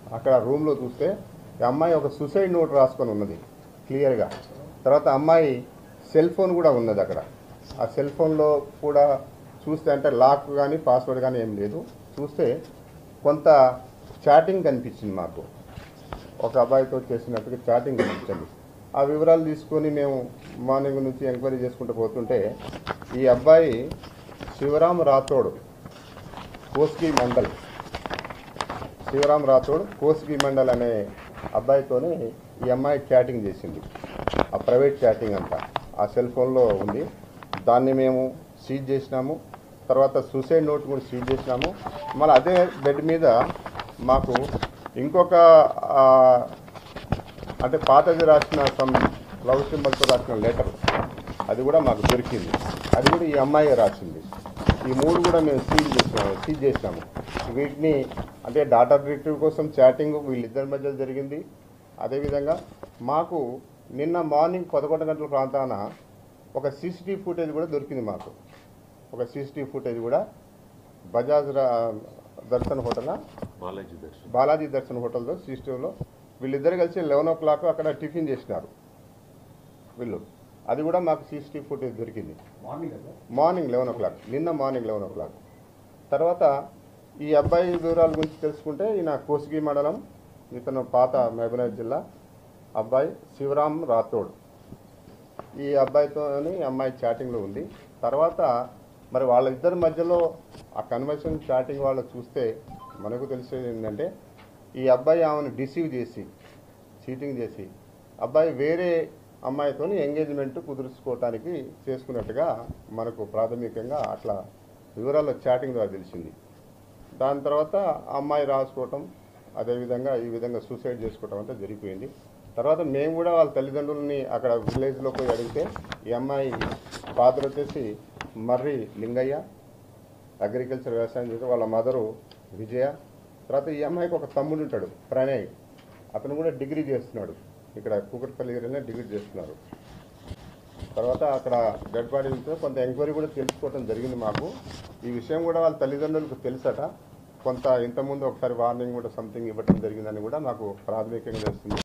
అక్కడ రూమ్లో చూస్తే ఈ అమ్మాయి ఒక సూసైడ్ నోట్ రాసుకొని ఉన్నది క్లియర్గా తర్వాత అమ్మాయి సెల్ ఫోన్ కూడా ఉన్నది అక్కడ ఆ సెల్ ఫోన్లో కూడా చూస్తే అంటే లాక్ కానీ పాస్వర్డ్ కానీ ఏం లేదు చూస్తే కొంత చాటింగ్ కనిపించింది మాకు ఒక అబ్బాయితో చేసినట్టుగా చాటింగ్ కనిపించింది ఆ వివరాలు తీసుకొని మేము మార్నింగ్ నుంచి ఎంక్వైరీ చేసుకుంటూ పోతుంటే ఈ అబ్బాయి శివరాం రాథోడ్ కోస్కి మండల్ శివరాం రాథోడ్ కోస్కి మండల్ అనే అబ్బాయితోనే ఈ అమ్మాయి చాటింగ్ చేసింది ఆ ప్రైవేట్ చాటింగ్ అంతా ఆ సెల్ ఫోన్లో ఉంది దాన్ని మేము సీజ్ చేసినాము తర్వాత సూసైడ్ నోట్ కూడా సీజ్ చేసినాము మళ్ళీ అదే బెడ్ మీద మాకు ఇంకొక ఆ, అంటే పాతది రాసిన సమ్ లవ్ సింబల్తో రాసిన లెటర్ అది కూడా మాకు దొరికింది అది కూడా ఈ అమ్మాయి రాసింది ఈ మూడు కూడా మేము సీజ్ చేసినాము సీజ్ చేసినాము వీటిని అంటే డాటా డిటెక్టివ్ కోసం చాటింగ్ వీళ్ళిద్దరి మధ్య జరిగింది అదేవిధంగా మాకు నిన్న మార్నింగ్ పదకొండు గంటల ప్రాంతాన ఒక సీసీటీవీ ఫుటేజ్ కూడా దొరికింది మాకు ఒక సీసీటీవీ ఫుటేజ్ కూడా బజాజ్ రా- దర్శన్ హోటల్ బాలాజీ దర్శన్ బాలాజీ దర్శన్ హోటల్లో సీసీటీవీలో వీళ్ళిద్దరు కలిసి లెవెన్ ఓ క్లాక్ అక్కడ టిఫిన్ చేసినారు వీళ్ళు అది కూడా మాకు సీసీటీవీ ఫుటేజ్ దొరికింది మార్నింగ్ లెవెన్ ఓ క్లాక్ నిన్న మార్నింగ్ లెవెన్ ఓ క్లాక్ తర్వాత ఈ అబ్బాయి వివరాల గురించి తెలుసుకుంటే ఈయన కోసిగి మండలం ఇతను పాత మహబూబ్నగర్ జిల్లా అబ్బాయి శివరాం రాథోడ్ ఈ అబ్బాయితో అమ్మాయి చాటింగ్లో ఉంది తర్వాత మరి వాళ్ళిద్దరి మధ్యలో ఆ కన్వర్షన్ చాటింగ్ వాళ్ళు చూస్తే మనకు తెలిసేది ఏంటంటే ఈ అబ్బాయి ఆమెను డిసీవ్ చేసి చీటింగ్ చేసి అబ్బాయి వేరే అమ్మాయితో ఎంగేజ్మెంట్ కుదుర్చుకోవటానికి చేసుకున్నట్టుగా మనకు ప్రాథమికంగా అట్లా వివరాల్లో చాటింగ్ ద్వారా తెలిసింది దాని తర్వాత ఆ అమ్మాయి రాసుకోవటం అదేవిధంగా ఈ విధంగా సూసైడ్ చేసుకోవటం అంతా జరిగిపోయింది తర్వాత మేము కూడా వాళ్ళ తల్లిదండ్రులని అక్కడ విలేజ్లో పోయి అడిగితే ఈ అమ్మాయి ఫాదర్ వచ్చేసి మర్రి లింగయ్య అగ్రికల్చర్ వ్యవసాయం చేసి వాళ్ళ మదరు విజయ తర్వాత ఈ అమ్మాయికి ఒక తమ్ముడు ఉంటాడు ప్రణయ్ అతను కూడా డిగ్రీ చేస్తున్నాడు ఇక్కడ కూకట్పల్లి ఏరియాలో డిగ్రీ చేస్తున్నారు తర్వాత అక్కడ డెడ్ బాడీ ఉంటే కొంత ఎంక్వైరీ కూడా తెలుసుకోవడం జరిగింది మాకు ఈ విషయం కూడా వాళ్ళ తల్లిదండ్రులకు తెలుసట కొంత ఇంతకుముందు ఒకసారి వార్నింగ్ కూడా సంథింగ్ ఇవ్వడం జరిగిందని కూడా మాకు ప్రాథమికంగా తెలుస్తుంది